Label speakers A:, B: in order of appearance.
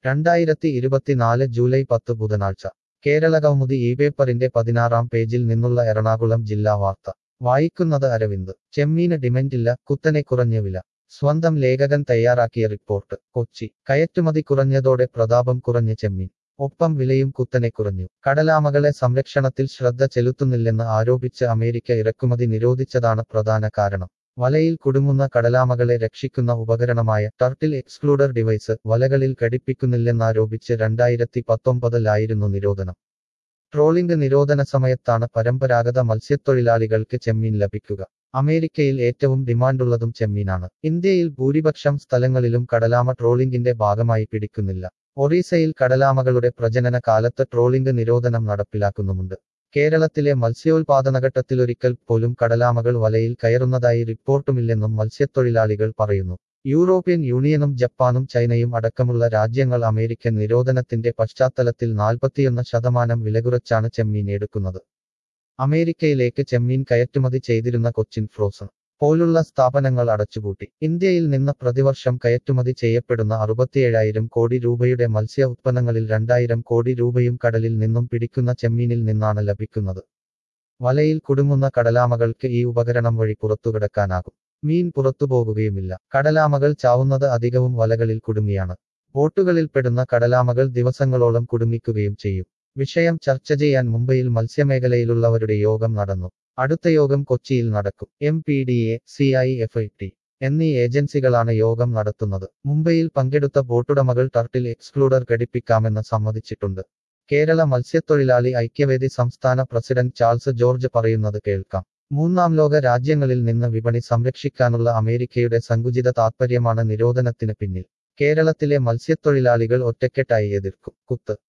A: രണ്ടായിരത്തി ഇരുപത്തിനാല് ജൂലൈ പത്ത് ബുധനാഴ്ച കേരള കൗമുദി ഈ പേപ്പറിന്റെ പതിനാറാം പേജിൽ നിന്നുള്ള എറണാകുളം ജില്ലാ വാർത്ത വായിക്കുന്നത് അരവിന്ദ് ചെമ്മീന് ഡിമൻഡില്ല കുത്തനെ കുറഞ്ഞ വില സ്വന്തം ലേഖകൻ തയ്യാറാക്കിയ റിപ്പോർട്ട് കൊച്ചി കയറ്റുമതി കുറഞ്ഞതോടെ പ്രതാപം കുറഞ്ഞ ചെമ്മീൻ ഒപ്പം വിലയും കുത്തനെ കുറഞ്ഞു കടലാമകളെ സംരക്ഷണത്തിൽ ശ്രദ്ധ ചെലുത്തുന്നില്ലെന്ന് ആരോപിച്ച് അമേരിക്ക ഇറക്കുമതി നിരോധിച്ചതാണ് പ്രധാന കാരണം വലയിൽ കുടുങ്ങുന്ന കടലാമകളെ രക്ഷിക്കുന്ന ഉപകരണമായ ടർട്ടിൽ എക്സ്ക്ലൂഡർ ഡിവൈസ് വലകളിൽ ഘടിപ്പിക്കുന്നില്ലെന്നാരോപിച്ച് രണ്ടായിരത്തി പത്തൊമ്പതിലായിരുന്നു നിരോധനം ട്രോളിംഗ് നിരോധന സമയത്താണ് പരമ്പരാഗത മത്സ്യത്തൊഴിലാളികൾക്ക് ചെമ്മീൻ ലഭിക്കുക അമേരിക്കയിൽ ഏറ്റവും ഡിമാൻഡുള്ളതും ചെമ്മീനാണ് ഇന്ത്യയിൽ ഭൂരിപക്ഷം സ്ഥലങ്ങളിലും കടലാമ ട്രോളിംഗിന്റെ ഭാഗമായി പിടിക്കുന്നില്ല ഒറീസയിൽ കടലാമകളുടെ പ്രജനന കാലത്ത് ട്രോളിംഗ് നിരോധനം നടപ്പിലാക്കുന്നുമുണ്ട് കേരളത്തിലെ മത്സ്യോൽപാദനഘട്ടത്തിലൊരിക്കൽ പോലും കടലാമകൾ വലയിൽ കയറുന്നതായി റിപ്പോർട്ടുമില്ലെന്നും മത്സ്യത്തൊഴിലാളികൾ പറയുന്നു യൂറോപ്യൻ യൂണിയനും ജപ്പാനും ചൈനയും അടക്കമുള്ള രാജ്യങ്ങൾ അമേരിക്കൻ നിരോധനത്തിന്റെ പശ്ചാത്തലത്തിൽ നാൽപ്പത്തിയൊന്ന് ശതമാനം വിലകുറച്ചാണ് ചെമ്മീൻ എടുക്കുന്നത് അമേരിക്കയിലേക്ക് ചെമ്മീൻ കയറ്റുമതി ചെയ്തിരുന്ന കൊച്ചിൻ ഫ്രോസൺ പോലുള്ള സ്ഥാപനങ്ങൾ അടച്ചുപൂട്ടി ഇന്ത്യയിൽ നിന്ന് പ്രതിവർഷം കയറ്റുമതി ചെയ്യപ്പെടുന്ന അറുപത്തിയേഴായിരം കോടി രൂപയുടെ മത്സ്യ ഉത്പന്നങ്ങളിൽ രണ്ടായിരം കോടി രൂപയും കടലിൽ നിന്നും പിടിക്കുന്ന ചെമ്മീനിൽ നിന്നാണ് ലഭിക്കുന്നത് വലയിൽ കുടുങ്ങുന്ന കടലാമകൾക്ക് ഈ ഉപകരണം വഴി പുറത്തുകിടക്കാനാകും മീൻ പുറത്തുപോകുകയുമില്ല കടലാമകൾ ചാവുന്നത് അധികവും വലകളിൽ കുടുങ്ങിയാണ് ബോട്ടുകളിൽപ്പെടുന്ന കടലാമകൾ ദിവസങ്ങളോളം കുടുങ്ങിക്കുകയും ചെയ്യും വിഷയം ചർച്ച ചെയ്യാൻ മുംബൈയിൽ മത്സ്യമേഖലയിലുള്ളവരുടെ യോഗം നടന്നു അടുത്ത യോഗം കൊച്ചിയിൽ നടക്കും M P D A C I F I T എന്നീ ഏജൻസികളാണ് യോഗം നടത്തുന്നത് മുംബൈയിൽ പങ്കെടുത്ത ബോട്ടുടമകൾ ടർട്ടിൽ എക്സ്ക്ലൂഡർ ഘടിപ്പിക്കാമെന്ന് സമ്മതിച്ചിട്ടുണ്ട് കേരള മത്സ്യത്തൊഴിലാളി ഐക്യവേദി സംസ്ഥാന പ്രസിഡന്റ് ചാൾസ് ജോർജ് പറയുന്നത് കേൾക്കാം മൂന്നാം ലോക രാജ്യങ്ങളിൽ നിന്ന് വിപണി സംരക്ഷിക്കാനുള്ള അമേരിക്കയുടെ സങ്കുചിത താത്പര്യമാണ് നിരോധനത്തിന് പിന്നിൽ കേരളത്തിലെ മത്സ്യത്തൊഴിലാളികൾ ഒറ്റക്കെട്ടായി എതിർക്കും കുത്ത്